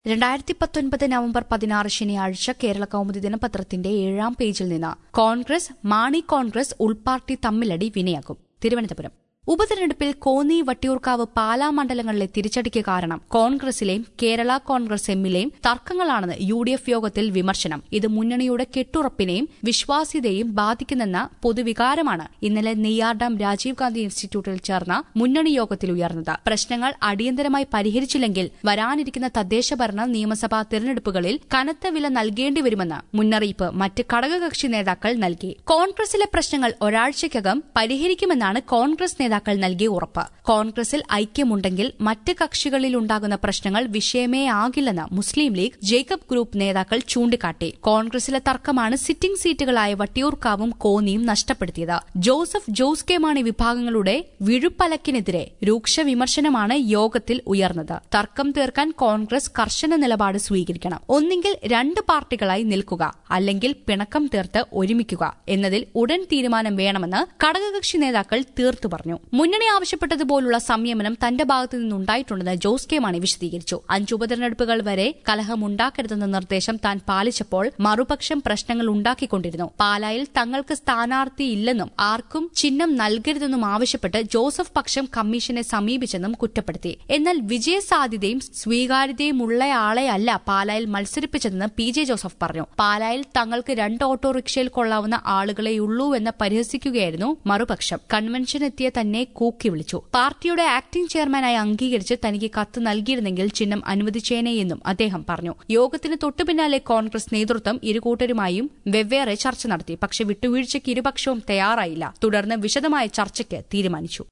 രണ്ടായിരത്തി പത്തൊൻപത് നവംബർ പതിനാറ് ശനിയാഴ്ച കേരള കൗമുദി ദിനപത്രത്തിന്റെ ഏഴാം പേജിൽ നിന്ന് കോൺഗ്രസ് മാണി കോൺഗ്രസ് ഉൾപാർട്ടി തമ്മിലടി വിനയാക്കും തിരുവനന്തപുരം ഉപതെരഞ്ഞെടുപ്പിൽ കോന്നി വട്ടിയൂർക്കാവ് പാലാ മണ്ഡലങ്ങളിലെ തിരിച്ചടിക്ക് കാരണം കോൺഗ്രസിലെയും കേരള കോൺഗ്രസ് എമ്മിലെയും തർക്കങ്ങളാണെന്ന് യു ഡി എഫ് യോഗത്തിൽ വിമർശനം ഇത് മുന്നണിയുടെ കെട്ടുറപ്പിനെയും വിശ്വാസ്യതയെയും ബാധിക്കുന്നെന്ന പൊതുവികാരമാണ് ഇന്നലെ നെയ്യാർഡാം രാജീവ് ഗാന്ധി ഇൻസ്റ്റിറ്റ്യൂട്ടിൽ ചേർന്ന മുന്നണി യോഗത്തിൽ ഉയർന്നത് പ്രശ്നങ്ങൾ അടിയന്തരമായി പരിഹരിച്ചില്ലെങ്കിൽ വരാനിരിക്കുന്ന തദ്ദേശ ഭരണ നിയമസഭാ തെരഞ്ഞെടുപ്പുകളിൽ കനത്ത വില നൽകേണ്ടി വരുമെന്ന് മുന്നറിയിപ്പ് മറ്റ് ഘടകകക്ഷി നേതാക്കൾ നൽകി കോൺഗ്രസിലെ പ്രശ്നങ്ങൾ ഒരാഴ്ചയ്ക്കകം പരിഹരിക്കുമെന്നാണ് കോൺഗ്രസ് നേതാക്കൾ നൽകിയ ഉറപ്പ് കോൺഗ്രസിൽ ഐക്യമുണ്ടെങ്കിൽ മറ്റ് കക്ഷികളിലുണ്ടാകുന്ന പ്രശ്നങ്ങൾ വിഷയമേ ആകില്ലെന്ന് മുസ്ലിം ലീഗ് ജേക്കബ് ഗ്രൂപ്പ് നേതാക്കൾ ചൂണ്ടിക്കാട്ടി കോൺഗ്രസിലെ തർക്കമാണ് സിറ്റിംഗ് സീറ്റുകളായ വട്ടിയൂർക്കാവും കോന്നിയും നഷ്ടപ്പെടുത്തിയത് ജോസഫ് ജോസ് കെ മാണി വിഭാഗങ്ങളുടെ വിഴുപ്പലക്കിനെതിരെ രൂക്ഷ വിമർശനമാണ് യോഗത്തിൽ ഉയർന്നത് തർക്കം തീർക്കാൻ കോൺഗ്രസ് കർശന നിലപാട് സ്വീകരിക്കണം ഒന്നെങ്കിൽ രണ്ട് പാർട്ടികളായി നിൽക്കുക അല്ലെങ്കിൽ പിണക്കം തീർത്ത് ഒരുമിക്കുക എന്നതിൽ ഉടൻ തീരുമാനം വേണമെന്ന് ഘടകകക്ഷി നേതാക്കൾ തീർത്തു പറഞ്ഞു മുന്നണി ആവശ്യപ്പെട്ടതുപോലുള്ള സംയമനം തന്റെ ഭാഗത്തു നിന്നുണ്ടായിട്ടുണ്ടെന്ന് ജോസ് കെ മാണി വിശദീകരിച്ചു അഞ്ച് ഉപതെരഞ്ഞെടുപ്പുകൾ വരെ കലഹമുണ്ടാക്കരുതെന്ന നിർദ്ദേശം താൻ പാലിച്ചപ്പോൾ മറുപക്ഷം പ്രശ്നങ്ങൾ ഉണ്ടാക്കിക്കൊണ്ടിരുന്നു പാലായിൽ തങ്ങൾക്ക് സ്ഥാനാർത്ഥിയില്ലെന്നും ആർക്കും ചിഹ്നം നൽകരുതെന്നും ആവശ്യപ്പെട്ട് ജോസഫ് പക്ഷം കമ്മീഷനെ സമീപിച്ചെന്നും കുറ്റപ്പെടുത്തി എന്നാൽ വിജയസാധ്യതയും സ്വീകാര്യതയുമുള്ളയാളെയല്ല പാലായിൽ മത്സരിപ്പിച്ചതെന്ന് പി ജെ ജോസഫ് പറഞ്ഞു പാലായിൽ തങ്ങൾക്ക് രണ്ട് ഓട്ടോറിക്ഷയിൽ കൊള്ളാവുന്ന ആളുകളെയുള്ളൂവെന്ന് പരിഹസിക്കുകയായിരുന്നു മറുപക്ഷം കൺവെൻഷൻ എത്തിയ തന്നെ കൂക്കി വിളിച്ചു പാർട്ടിയുടെ ആക്ടിംഗ് ചെയർമാനായി അംഗീകരിച്ച് തനിക്ക് കത്ത് നൽകിയിരുന്നെങ്കിൽ ചിഹ്നം അനുവദിച്ചേനെയെന്നും അദ്ദേഹം പറഞ്ഞു യോഗത്തിന് തൊട്ടുപിന്നാലെ കോൺഗ്രസ് നേതൃത്വം ഇരുകൂട്ടരുമായും വെവ്വേറെ ചർച്ച നടത്തി പക്ഷേ വിട്ടുവീഴ്ചയ്ക്ക് ഇരുപക്ഷവും തയ്യാറായില്ല തുടർന്ന് വിശദമായ ചർച്ചയ്ക്ക് തീരുമാനിച്ചു